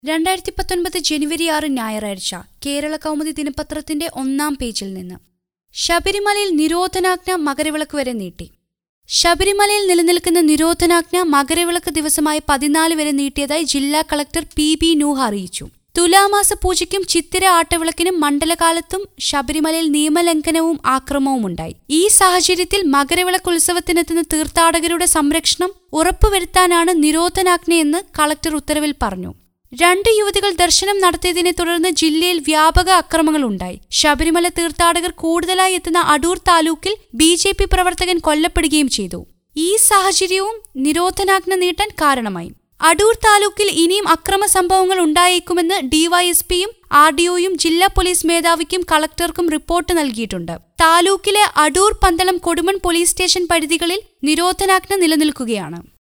രണ്ടായിരത്തി പത്തൊൻപത് ജനുവരി ആറ് ഞായറാഴ്ച കേരള കൗമുദി ദിനപത്രത്തിന്റെ ഒന്നാം പേജിൽ നിന്ന് ശബരിമലയിൽ നിരോധനാജ്ഞ മകരവിളക്ക് വരെ നീട്ടി ശബരിമലയിൽ നിലനിൽക്കുന്ന നിരോധനാജ്ഞ മകരവിളക്ക് ദിവസമായ പതിനാല് വരെ നീട്ടിയതായി ജില്ലാ കളക്ടർ പി ബി നൂഹ അറിയിച്ചു തുലാമാസ പൂജയ്ക്കും ചിത്തിര ആട്ടവിളക്കിനും മണ്ഡലകാലത്തും ശബരിമലയിൽ നിയമലംഘനവും ആക്രമവുമുണ്ടായി ഈ സാഹചര്യത്തിൽ മകരവിളക്ക് ഉത്സവത്തിനെത്തുന്ന തീർത്ഥാടകരുടെ സംരക്ഷണം ഉറപ്പുവരുത്താനാണ് നിരോധനാജ്ഞയെന്ന് കളക്ടർ ഉത്തരവിൽ പറഞ്ഞു രണ്ട് യുവതികൾ ദർശനം നടത്തിയതിനെ തുടർന്ന് ജില്ലയിൽ വ്യാപക അക്രമങ്ങളുണ്ടായി ശബരിമല തീർത്ഥാടകർ കൂടുതലായി എത്തുന്ന അടൂർ താലൂക്കിൽ ബി ജെ പി പ്രവർത്തകൻ കൊല്ലപ്പെടുകയും ചെയ്തു ഈ സാഹചര്യവും നിരോധനാജ്ഞ നീട്ടാൻ കാരണമായി അടൂർ താലൂക്കിൽ ഇനിയും അക്രമ സംഭവങ്ങൾ ഉണ്ടായേക്കുമെന്ന് ഡിവൈഎസ്പിയും ആർ ഡിഒയും ജില്ലാ പോലീസ് മേധാവിക്കും കളക്ടർക്കും റിപ്പോർട്ട് നൽകിയിട്ടുണ്ട് താലൂക്കിലെ അടൂർ പന്തളം കൊടുമൺ പോലീസ് സ്റ്റേഷൻ പരിധികളിൽ നിരോധനാജ്ഞ നിലനിൽക്കുകയാണ്